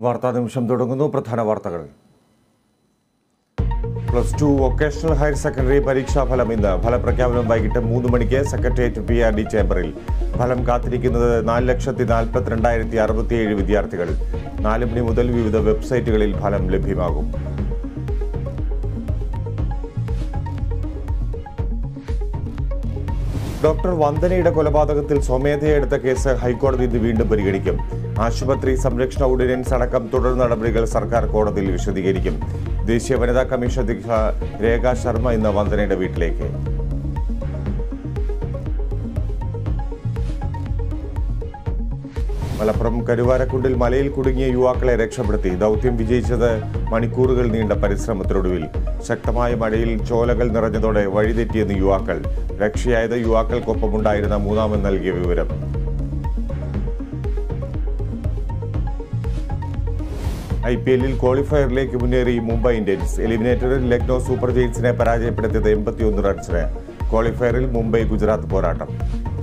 വാർത്താ നിമിഷം തുടങ്ങുന്നു പ്രധാന വാർത്തകൾ plus two vocational higher secondary പരീക്ഷാ ഫലം ഇന്ന് ഫലപ്രഖ്യാപനം വൈകിട്ട് മൂന്ന് മണിക്ക് സെക്രട്ടേറിയറ്റ് പി ആർ ഡി ചേംബറിൽ ഫലം കാത്തിരിക്കുന്നത് നാല് ലക്ഷത്തി നാൽപ്പത്തിരണ്ടായിരത്തി അറുപത്തിയേഴ് വിദ്യാർത്ഥികൾ നാല് മണി മുതൽ വിവിധ വെബ്സൈറ്റുകളിൽ ഫലം ലഭ്യമാകും ഡോക്ടർ വന്ദനയുടെ കൊലപാതകത്തിൽ സ്വമേധയ എടുത്ത കേസ് ഹൈക്കോടതി ഇന്ന് വീണ്ടും പരിഗണിക്കും ആശുപത്രി സംരക്ഷണ ഓർഡിനൻസ് അടക്കം തുടർ നടപടികൾ സർക്കാർ കോടതിയിൽ വിശദീകരിക്കും ദേശീയ വനിതാ കമ്മീഷൻ അധ്യക്ഷ രേഖ ശർമ്മ ഇന്ന് വന്ദനയുടെ വീട്ടിലേക്ക് മലപ്പുറം കരുവാരക്കുണ്ടിൽ മലയിൽ കുടുങ്ങിയ യുവാക്കളെ രക്ഷപ്പെടുത്തി ദൗത്യം വിജയിച്ചത് മണിക്കൂറുകൾ നീണ്ട പരിശ്രമത്തിനൊടുവിൽ ശക്തമായ മഴയിൽ ചോലകൾ നിറഞ്ഞതോടെ വഴിതെറ്റിയെന്ന് യുവാക്കൾ രക്ഷയായത് യുവാക്കൾക്കൊപ്പമുണ്ടായിരുന്ന മൂന്നാമൻ നൽകിയ വിവരം ഐ പി എല്ലിൽ ക്വാളിഫയറിലേക്ക് മുന്നേറി മുംബൈ ഇന്ത്യൻസ് എലിമിനേറ്ററിൽ ലക്നോ സൂപ്പർ ജെയിൻസിനെ പരാജയപ്പെടുത്തിയത് എൺപത്തിയൊന്ന് റൺസിന് ക്വാളിഫയറിൽ മുംബൈ ഗുജറാത്ത് പോരാട്ടം